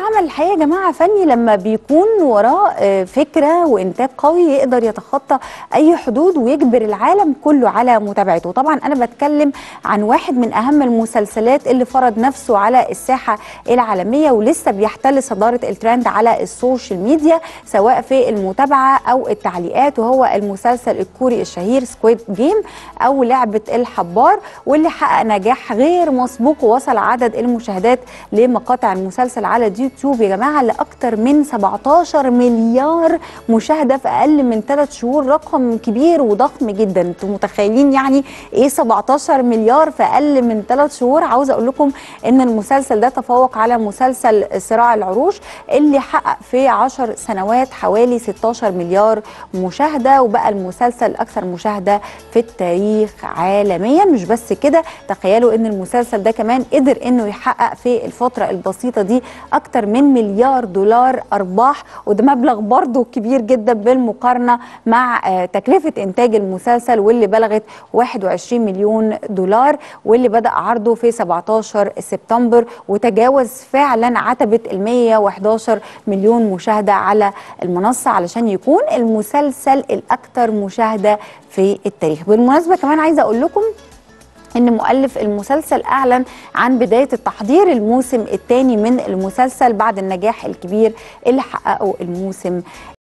عمل الحقيقه يا جماعه فني لما بيكون وراه آه، فكره وانتاج قوي يقدر يتخطى اي حدود ويجبر العالم كله على متابعته طبعا انا بتكلم عن واحد من اهم المسلسلات اللي فرض نفسه على الساحه العالميه ولسه بيحتل صداره الترند على السوشيال ميديا سواء في المتابعه او التعليقات وهو المسلسل الكوري الشهير سكويد جيم او لعبه الحبار واللي حقق نجاح غير مسبوق ووصل عدد المشاهدات لمقاطع المسلسل على اليوتيوب يا جماعه لاكثر من 17 مليار مشاهده في اقل من 3 شهور رقم كبير وضخم جدا انتوا متخيلين يعني ايه 17 مليار في اقل من 3 شهور عاوزه اقول لكم ان المسلسل ده تفوق على مسلسل صراع العروش اللي حقق في 10 سنوات حوالي 16 مليار مشاهده وبقى المسلسل الاكثر مشاهده في التاريخ عالميا مش بس كده تخيلوا ان المسلسل ده كمان قدر انه يحقق في الفتره البسيطه دي اكتر من مليار دولار ارباح وده مبلغ برضه كبير جدا بالمقارنه مع آه، تكلفه انتاج المسلسل واللي بلغت 21 مليون دولار واللي بدا عرضه في 17 سبتمبر وتجاوز فعلا عتبه ال 111 مليون مشاهده على المنصه علشان يكون المسلسل الاكثر مشاهده في التاريخ بالمناسبه كمان عايزه اقول لكم ان مؤلف المسلسل اعلن عن بدايه التحضير الموسم الثاني من المسلسل بعد النجاح الكبير اللي حققه الموسم